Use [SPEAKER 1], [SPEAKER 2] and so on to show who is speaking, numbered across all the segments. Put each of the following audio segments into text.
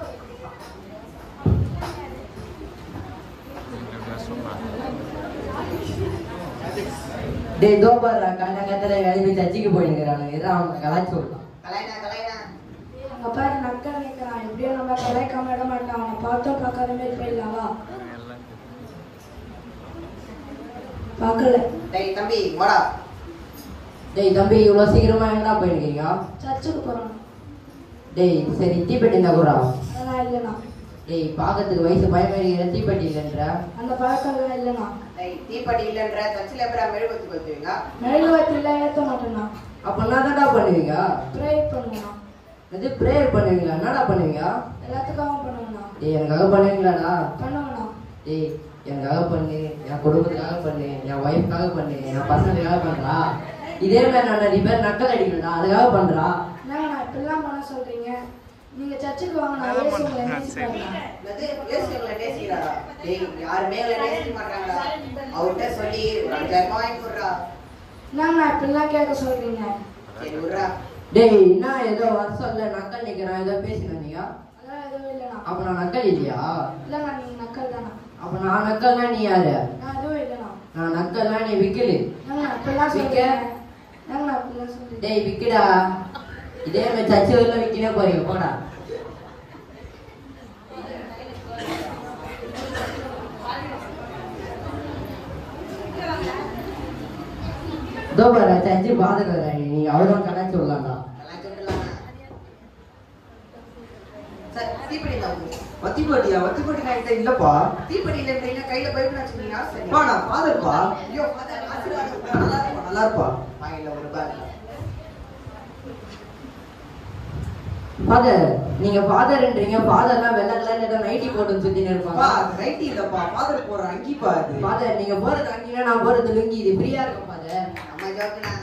[SPEAKER 1] டேய் தோபாரா காலங்கத்துல எழுப்பி சர்ச்சுக்கு போயிருக்கிறானுங்க இதான் அவனை கலாச்சி விட்டான்
[SPEAKER 2] கலைனா கலைனா
[SPEAKER 3] அங்க பாரு நக்கல் நிக்கிறான் எப்படியும் நம்ம கலாய்க்காம விட மாட்டான் அவனை பார்த்தோம் பார்க்காத மாதிரி போயிடலாவா பார்க்கல
[SPEAKER 2] டேய் தம்பி வாடா
[SPEAKER 1] டேய் தம்பி இவ்வளோ சீக்கிரமா எங்கடா போயிருக்கீங்க
[SPEAKER 3] சர்ச்சுக்கு போறோம்
[SPEAKER 1] டேய் சரி தீப்பெட்டி இருந்தா கூட
[SPEAKER 3] அதெல்லாம் இல்லைண்ணா
[SPEAKER 1] டேய் பார்க்கறதுக்கு வயசு பயமா இருக்கிற தீப்பெட்டி இல்லைன்ற
[SPEAKER 3] அந்த பழக்கம்லாம் இல்லைண்ணா
[SPEAKER 2] டேய் தீப்பெட்டி இல்லைன்ற சர்ச்சில் எப்படா மெழுகுவத்தி கொளுத்துவீங்க
[SPEAKER 3] மெழுகுவத்திலாம் ஏற்ற மாட்டேண்ணா
[SPEAKER 1] அப்ப என்னதான்டா பண்ணுவீங்க
[SPEAKER 3] ப்ரே பண்ணுவேண்ணா
[SPEAKER 1] இது ப்ரேயர் பண்ணுவீங்களா என்னடா பண்ணுவீங்க
[SPEAKER 3] எல்லாத்துக்காகவும் பண்ணுவேண்ணா
[SPEAKER 1] டேய் எனக்காக பண்ணுவீங்களாடா
[SPEAKER 3] பண்ணுவேண்ணா
[SPEAKER 1] டேய் எனக்காக பண்ணு என் குடும்பத்துக்காக பண்ணு என் ஒய்ஃப்காக பண்ணு என் பசங்களுக்காக பண்றா இதே மாதிரி நான் நிறைய பேர் நக்கல் அடிக்கணும்டா அதுக்காக பண்றா
[SPEAKER 3] என்னங்கண்ணா இப்படிலாம் பண்ண சொல்றீங்க நீங்க சர்ச்சுக்கு வாங்க நான் இயேசு உங்களை நேசிக்கிறேன்
[SPEAKER 2] என்னது இயேசு எங்களை நேசிக்கிறாரா டேய் யாருமே எங்களை நேசிக்க மாட்டாங்கடா அவர்கிட்ட சொல்லி ஒரு அஞ்சாயிரம் ரூபாய் வாங்கி கொடுறா
[SPEAKER 3] என்னங்கண்ணா இப்படிலாம் கேட்க சொல்றீங்க
[SPEAKER 2] சரி விட்றா
[SPEAKER 1] டேய் என்ன ஏதோ வருஷம் இல்ல நக்கல் நிக்கிறான் ஏதோ பேசின நீங்க
[SPEAKER 3] அதெல்லாம் எதுவும் இல்லைண்ணா
[SPEAKER 1] அப்ப நான் நக்கல் இல்லையா
[SPEAKER 3] இல்லைண்ணா நீங்க நக்கல் தானா
[SPEAKER 1] அப்ப நான் நக்கல்னா நீ யாரு
[SPEAKER 3] நான் எதுவும் இல்லைண்ணா
[SPEAKER 1] நான் நக்கல்னா நீ விக்கலு
[SPEAKER 3] என்னங்கண்ணா இப்படிலாம்
[SPEAKER 1] விக்க.
[SPEAKER 3] சொல்றீங்க என்னங்கண்ணா இப்படிலாம் சொல்றீங்க
[SPEAKER 1] டேய் விக்கடா இதே மாதிரி சர்ச்சு வரல விக்கவே போறீங்க போடா இதோ பாரு சர்ச்சு பாத்துட்டு வர்றாங்க நீ அவ்வளவு கலாச்சி விடலாம்டா
[SPEAKER 2] அதெல்லாம் சொல்லிடலாமா சார் தீப்பெட்டி தான் உங்களுக்கு
[SPEAKER 4] வத்திப்பட்டியா வத்திப்பட்டி நான் கிட்ட இல்லப்பா
[SPEAKER 2] தீப்பெட்டி இல்லைன்றீங்க கையில பைப் வச்சுருந்தீங்க சரி
[SPEAKER 4] அப்பா நான் ஃபாதர்ப்பா
[SPEAKER 2] ஐயோ ஃபாதர் ஆசீர்வாதம் நல்லா இருக்கும்
[SPEAKER 4] நல்லா இருப்பா
[SPEAKER 2] வாங்கில ஒரு ரூபாய்
[SPEAKER 1] ஃபாதர் நீங்க ஃபாதர்ன்றீங்க ஃபாதர்லாம் வெள்ளை கலர்ல ஏதோ நைட்டி போட்டு சுத்தின்னு
[SPEAKER 4] அப்பா
[SPEAKER 1] இருப்பாங்க
[SPEAKER 4] அது நைட்டி இல்லப்பா ஃபாதர் போற அங்கிப்பா அது
[SPEAKER 1] ஃபாதர் நீங்க போறது அங்கீங்க நான் போறது லுங்கி இது ஃப்ரீயா இருக்கும் ஃபாதர்
[SPEAKER 2] நம்ம ஜோக்குனா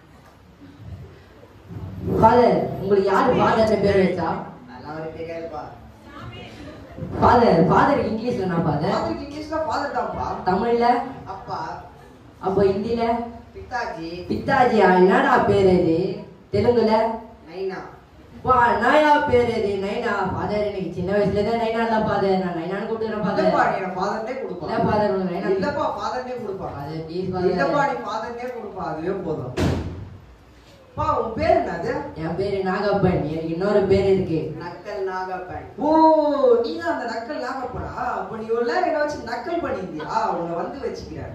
[SPEAKER 1] ஃபாதர் உங்களுக்கு யாரு ஃபாதர்னு பேர் வச்சா
[SPEAKER 2] நல்லா ஒரு தெரியாதுப்பா
[SPEAKER 1] ஃபாதர் ஃபாதர் இங்கிலீஷ்ல நான் ஃபாதர்
[SPEAKER 4] ஃபாதருக்கு இங்கிலீஷ்ல ஃபாதர் தான்ப்பா
[SPEAKER 1] தமிழ்ல
[SPEAKER 2] அப்பா
[SPEAKER 1] அப்போ ஹிந்தில
[SPEAKER 2] பித்தாஜி
[SPEAKER 1] பித்தாஜியா என்னடா பேர் இது தெலுங்குல
[SPEAKER 2] நைனா
[SPEAKER 1] வா நயா பேர் இது நைனா ஃபாதர் எனக்கு சின்ன வயசுல தான் நைனா இல்ல ஃபாதர் நான் நைனான்னு கூப்பிட்டுறேன்
[SPEAKER 4] இல்லப்பா
[SPEAKER 1] ஃபாதர்
[SPEAKER 4] நீ ஃபாதர்னே கொடுப்பா
[SPEAKER 1] இல்ல ஃபாதர் உங்களுக்கு நைனா
[SPEAKER 4] இல்லப்பா ஃபாதர்னே கொடுப்பா
[SPEAKER 1] ஃபாதர் ப்ளீஸ்
[SPEAKER 4] இல்லப்பா
[SPEAKER 1] ஃபாதர்
[SPEAKER 4] நீ ஃபாதர்னே கொடுப்பா அதுவே போதும் பா உன் பேர் என்னது
[SPEAKER 1] என் பேரு நாகப்பன் எனக்கு இன்னொரு பேர் இருக்கு
[SPEAKER 2] நக்கல் நாகப்பன்
[SPEAKER 4] ஓ நீ தான் அந்த நக்கல் நாகப்படா அப்ப நீ ஒரு நேரம் என்ன வச்சு நக்கல் பண்ணிருந்தியா உன்னை வந்து வச்சுக்கிறேன்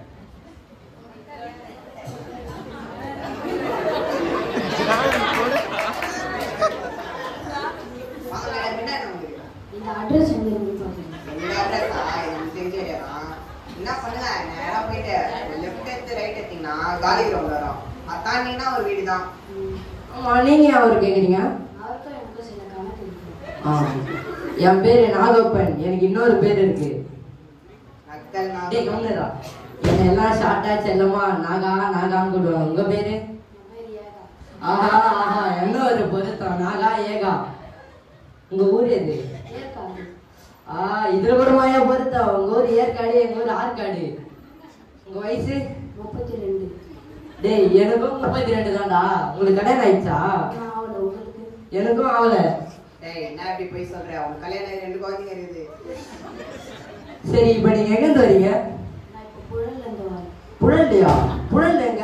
[SPEAKER 2] வாங்க மேடம் என்ன உங்களுக்கு
[SPEAKER 3] இந்த அட்ரஸ் எங்க இருக்கு பாருங்க
[SPEAKER 2] என்ன அட்ரஸா எனக்கு தெரிஞ்ச இடம் என்ன பண்ணுங்க நேரா போயிட்டு லெஃப்ட் எடுத்து ரைட் எடுத்தீங்கன்னா காலி கிரவுண்ட் வரும் அது தாண்டிங்கன்னா ஒரு வீடு தான்
[SPEAKER 1] ஆமா நீங்க அவரு கேக்குறீங்க
[SPEAKER 3] அவருக்கும் எனக்கும் சில கணக்கு இருக்கு
[SPEAKER 1] ஆ. என் பேரு நாகப்பன் எனக்கு இன்னொரு பேர் இருக்கு
[SPEAKER 2] நக்கல்
[SPEAKER 1] டேய்
[SPEAKER 2] நாகப்பன்
[SPEAKER 1] கம்முனுடா என்ன எல்லாம் ஷார்ட்டா செல்லமா நாகா நாகான்னு கூடுவாங்க உங்க பேரு
[SPEAKER 3] என் பேர் ஏகா
[SPEAKER 1] ஆஹா ஆஹா என்ன ஒரு பொருத்தம் நாகா ஏகா உங்க ஊர் எது
[SPEAKER 3] ஏற்காடு
[SPEAKER 1] ஆ இதுல கூட மாயா பொருத்தம் உங்க ஊர் ஏற்காடு எங்க ஊர் ஆற்காடு உங்க வயசு
[SPEAKER 3] முப்பத்தி ரெண்டு
[SPEAKER 1] டேய் எனக்கும் முப்பத்தி ரெண்டு தான்டா உங்களுக்கு கல்யாணம் ஆயிடுச்சா
[SPEAKER 3] நான் அவளை உங்களுக்கு
[SPEAKER 1] எனக்கும் ஆகல
[SPEAKER 2] டேய் என்ன இப்படி போய் சொல்ற உங்க கல்யாணம் ஆகி ரெண்டு குழந்தைங்க இருக்குது
[SPEAKER 1] சரி இப்ப நீங்க எங்க இருந்து வரீங்க
[SPEAKER 3] நான் இப்போ புழல்ல இருந்து வரேன்
[SPEAKER 1] புழல்லையா புழல் எங்க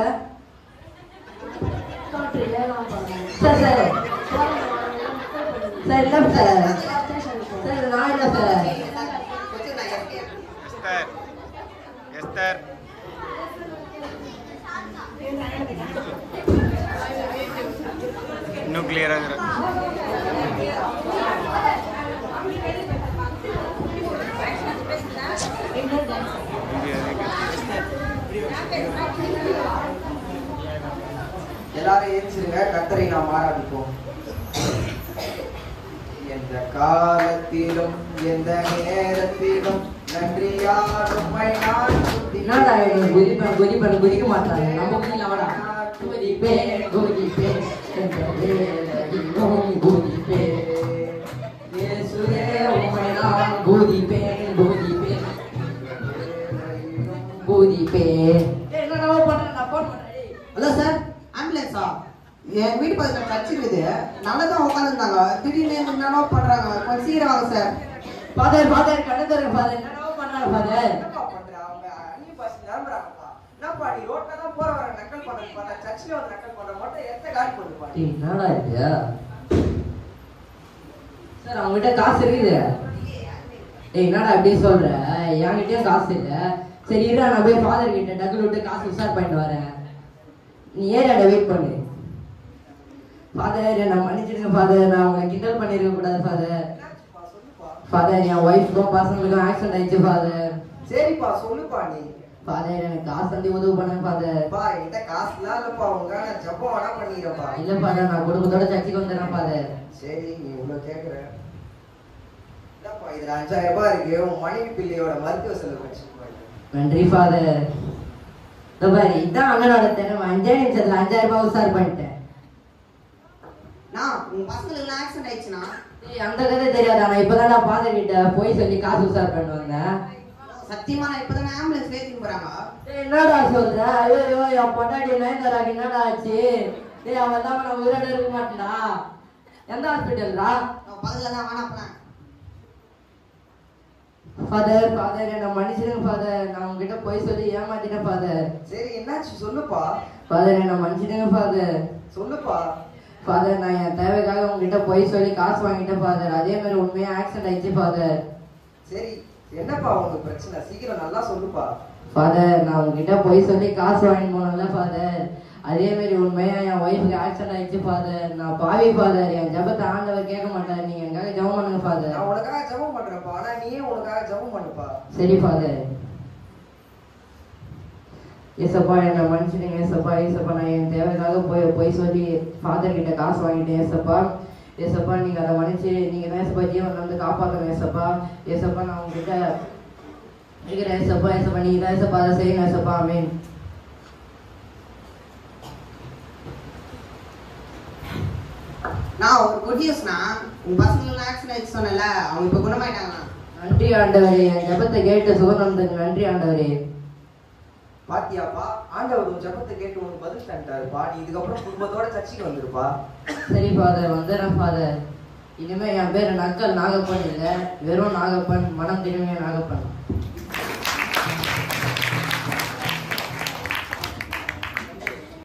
[SPEAKER 3] தோற்று ஏழாம் பாருங்க
[SPEAKER 1] சார் சார் சார் இல்ல சார் சார் நான் இல்ல சார்
[SPEAKER 2] கொஞ்சம் நான் இருக்கேன்
[SPEAKER 5] எஸ்தர் எஸ்தர் இன்னும் கிளியராக
[SPEAKER 4] எல்லாரும் ஏற்றிருங்க கத்தரை நாம் ஆராதிப்போம் எந்த காலத்திலும் எந்த நேரத்திலும் நன்றியால் உம்மை நான்
[SPEAKER 1] என்னடா இவங்க குதிப்பேன் குதிப்பேன் குதிக்க மாட்டாங்க நம்ம குதிக்கலாமடா குதிப்பேன் குதிப்பேன் எந்த வேளையிலும் குதிப்பேன் இயேசுவே உம்மை நான் குதிப்பேன் குதிப்பேன் குதிப்பேன் என்னடா பண்றேன் நான் போன் பண்றேன்
[SPEAKER 2] ஹலோ சார் ஆம்புலன்ஸா என் வீட்டு பக்கத்தில் சர்ச் இருக்குது நல்லா தான் உட்காந்துருந்தாங்க திடீர்னு பசங்க என்னென்னோ பண்றாங்க கொஞ்சம் சீக்கிரம் வாங்க சார்
[SPEAKER 1] ஃபாதர் ஃபாதர் கடத்துற ஃபாதர் என்னடா பண்றாங்க ஃபாதர்
[SPEAKER 4] என்னப்பா பண்ற அவங்க அந்நிய பாஷை நம்புறாங்கப்பா என்னப்பா நீ ரோட்ல தான் போற வர நக்கல் பண்றது பார்த்தா சர்ச்சில் வந்து நக்கல் பண்ற மட்டும் எத்த காட் பண்ணுப்பா
[SPEAKER 1] டேய், என்னடா இது சார் அவங்ககிட்ட காசு இருக்குது ஏய் என்னடா இப்படி சொல்ற என்கிட்டயும் காசு இல்ல சரி இரு நான் போய் ஃபாதர் கிட்ட டக்குனு விட்டு காசு உஷார் பண்ணிட்டு வரேன் நீ ஏரியாட வெயிட் பண்ணு ஃபாதர் நான் மன்னிச்சிடுங்க ஃபாதர் நான் உங்களை கிண்டல் பண்ணிருக்க கூடாது ஃபாதர்
[SPEAKER 4] என்னாச்சுப்பா சொல்லுப்பா
[SPEAKER 1] ஃபாதர் என் ஒய்ஃப்க்கும் பசங்களுக்கும் ஆக்சிடென்ட் ஆயிடுச்சு ஃபாதர்
[SPEAKER 4] சரிப்பா சொல்லுப்பா நீ
[SPEAKER 1] ஃபாதர் எனக்கு காசு தந்தி உதவு பண்ணுங்க ஃபாதர்
[SPEAKER 4] பா என்கிட்ட காசுலாம் இல்லப்பா உங்க நான் ஜப்பம் வேணா பண்ணிக்கிறப்பா
[SPEAKER 1] இல்ல ஃபாதர் நான் குடும்பத்தோட சர்ச்சுக்கு வந்துடுறேன் ஃபாதர்
[SPEAKER 4] சரி நீ இவ்வளவு கேக்குற என்னப்பா இதுல அஞ்சாயிரம் ரூபாய் இருக்கு உன் மனைவி பிள்ளையோட மருத்துவ செலவு வச்சுக்கோ
[SPEAKER 1] நன்றி ஃபாதர் பாரு இதான் அண்ணனோட திறமை அஞ்சே நிமிஷத்துல அஞ்சாயிரம் ரூபாய் உசார் பண்ணிட்டேன்
[SPEAKER 2] நான் உங்க பசங்களுக்கு ஆக்சிடென்ட் ஆயிடுச்சுன்னா
[SPEAKER 1] ஏய், அந்த கதை தெரியாதா நான் இப்பதான் நான் ஃபாதர் கிட்ட போய் சொல்லி காசு உசார் பண்ணி வந்தேன்
[SPEAKER 2] சத்தியமா நான் இப்பதானே ஆம்புலன்ஸ் ஏத்தின்னு போறாங்க
[SPEAKER 1] ஏய், என்னடா சொல்ற ஐயோ ஐயோ, என் பொண்டாட்டி நயன்தாராக்கு என்னடா ஆச்சு ஏய் அவன் தான் நான் உயிரோட இருக்க மாட்டேன்டா எந்த ஹாஸ்பிட்டல்டா
[SPEAKER 2] நான் பக்கத்துல தான் வேணா போனேன்
[SPEAKER 1] ஃபாதர் ஃபாதர் என்ன மன்னிச்சிடுங்க ஃபாதர் நான் உங்ககிட்ட போய் சொல்லி ஏமாத்திட்டேன் ஃபாதர்
[SPEAKER 4] சரி என்னாச்சு சொல்லுப்பா
[SPEAKER 1] ஃபாதர் என்ன மன்னிச்சிடுங்க ஃபாதர்
[SPEAKER 4] சொல்லுப்பா
[SPEAKER 1] ஃபாதர் நான் என் தேவைக்காக உங்ககிட்ட போய் சொல்லி காசு வாங்கிட்டேன் ஃபாதர் அதே மாதிரி உண்மையா ஆக்சிடென்ட் ஆயிடுச்சு ஃபாதர்
[SPEAKER 4] சரி என்னப்பா உனக்கு பிரச்சனை சீக்கிரம் நல்லா சொல்லுப்பா
[SPEAKER 1] ஃபாதர் நான் உங்ககிட்ட போய் சொல்லி காசு வாங்கிட்டு போனேன்ல ஃபாதர் அதே மாதிரி உண்மையா என் ஒய்ஃபுக்கு ஆக்சிடென்ட் ஆயிடுச்சு ஃபாதர் நான் பாவி ஃபாதர் என் ஜபத்தை ஆண்டவர் கேட்க மாட்டார் நீங்க எங்காக ஜெபம் பண்ணுங்க ஃபாதர்
[SPEAKER 4] நான் உனக்காக ஜெபம் பண்றேன்ப்பா ஆனா நீயே உனக்காக ஜெபம் பண்ணுப்பா
[SPEAKER 1] சரி ஃபாதர் ஏசப்பா என்னை மன்னிச்சிடுங்க ஏசப்பா ஏசப்பா நான் என் தேவைக்காக போய் போய் சொல்லி ஃபாதர் கிட்ட காசு வாங்கிட்டேன் ஏசப்பா ஏசப்பா நீங்க அதை மன்னிச்சு நீங்க தான் ஏசப்பா ஜீவன் வந்து காப்பாற்றணும் ஏசப்பா ஏசப்பா நான் உங்ககிட்ட இருக்கிறேன் ஏசப்பா ஏசப்பா நீங்க தான் ஏசப்பா அதை செய்யணும் ஏசப்பா ஆமீன்
[SPEAKER 2] நான் ஒரு குட் நியூஸ்னா உங்க பசங்களுக்கு ஆக்சிடென்ட் ஆயிடுச்சு சொன்னல அவங்க இப்ப குணமாயிட்டாங்க
[SPEAKER 1] நன்றி ஆண்டவரே என் ஜெபத்தை கேட்டு சுகநந்ததுக்கு நன்றி ஆண்டவரே
[SPEAKER 4] பாத்தியாப்பா ஆண்டவர் உன் ஜெபத்தை கேட்டு உனக்கு பதில் தந்துட்டாருப்பா நீ இதுக்கப்புறம் குடும்பத்தோட சர்ச்சைக்கு வந்துருப்பா
[SPEAKER 1] சரி ஃபாதர் வந்துடுறேன் ஃபாதர் இனிமே என் பேர் நக்கல் நாகப்பன் இல்லை வெறும் நாகப்பன் மனம் திரும்பிய நாகப்பன்